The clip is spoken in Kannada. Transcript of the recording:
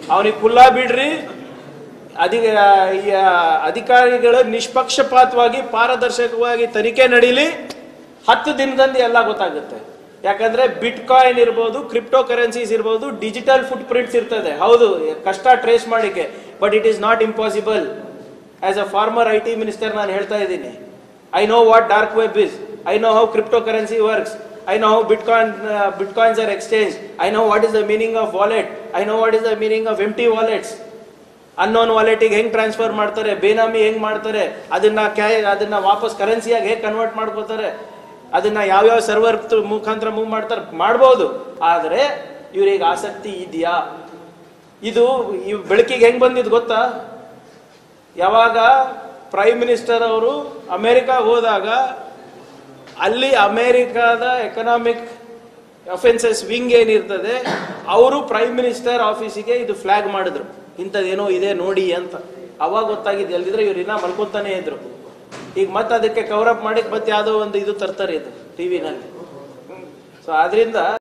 ಅವನಿಗೆ ಕುಲ್ಲ ಬಿಡ್ರಿ ಅಧಿ ಈ ಅಧಿಕಾರಿಗಳು ನಿಷ್ಪಕ್ಷಪಾತವಾಗಿ ಪಾರದರ್ಶಕವಾಗಿ ತನಿಖೆ ನಡೀಲಿ ಹತ್ತು ದಿನದಲ್ಲಿ ಎಲ್ಲ ಗೊತ್ತಾಗುತ್ತೆ ಯಾಕಂದ್ರೆ ಬಿಟ್ ಕಾಯಿನ್ ಇರ್ಬೋದು ಕ್ರಿಪ್ಟೋ ಕರೆನ್ಸೀಸ್ ಇರ್ಬೋದು ಡಿಜಿಟಲ್ ಫುಟ್ ಪ್ರಿಂಟ್ಸ್ ಇರ್ತದೆ ಹೌದು ಕಷ್ಟ ಟ್ರೇಸ್ ಮಾಡಿಕೆ but it is not impossible as a former I T minister ನಾನು ಹೇಳ್ತಾ ಇದ್ದೀನಿ I know what dark web is I know how crypto currency works I know how bitcoin bitcoins are exchange I know what is the meaning of wallet I know what is the meaning of empty wallets unknown ವಾಲೆಟಿಗೆ ಹೆಂಗ್ ಟ್ರಾನ್ಸ್ಫರ್ ಮಾಡ್ತಾರೆ ಬೇನಾಮಿ ಹೆಂಗ್ ಮಾಡ್ತಾರೆ ಅದನ್ನ ಕ್ಯಾ ಅದನ್ನ ವಾಪಸ್ ಕರೆನ್ಸಿಯಾಗಿ ಹೇಗೆ ಕನ್ವರ್ಟ್ ಮಾಡ್ಕೋತಾರೆ ಅದನ್ನ ಯಾವ್ಯಾವ ಸರ್ವರ್ ಮುಖಾಂತರ ಮೂವ್ ಮಾಡ್ತಾರೆ ಮಾಡ್ಬೋದು ಆದ್ರೆ ಇವ್ರಿಗೆ ಆಸಕ್ತಿ ಇದೆಯಾ ಇದು ಇವ್ ಬೆಳಕಿಗೆ ಹೆಂಗ್ ಬಂದಿದ್ ಗೊತ್ತಾ ಯಾವಾಗ ಪ್ರೈಮ್ ಮಿನಿಸ್ಟರ್ ಅವರು ಅಮೆರಿಕ ಹೋದಾಗ ಅಲ್ಲಿ ಅಮೆರಿಕಾದ ಎಕನಾಮಿಕ್ ಅಫೆನ್ಸಸ್ ವಿಂಗ್ ಏನಿರ್ತದೆ ಅವರು ಪ್ರೈಮ್ ಮಿನಿಸ್ಟರ್ ಆಫೀಸಿಗೆ ಇದು ಫ್ಲಾಗ್ ಮಾಡಿದ್ರು ಇಂಥದ್ದೇನೋ ಇದೆ ನೋಡಿ ಅಂತ ಅವಾಗ ಗೊತ್ತಾಗಿದ್ದು ಎಲ್ಲಿದ್ರೆ ಇವ್ರು ಇನ್ನ ಮಲ್ಕೊಂತಾನೆ ಇದ್ರು ಈಗ ಮತ್ತೆ ಅದಕ್ಕೆ ಕವರ್ ಅಪ್ ಮಾಡಿ ಮತ್ತೆ ಯಾವುದೋ ಒಂದು ಇದು ತರ್ತಾರೆ ಇದು ಟಿವಿನಲ್ಲಿ ಸೊ ಆದ್ರಿಂದ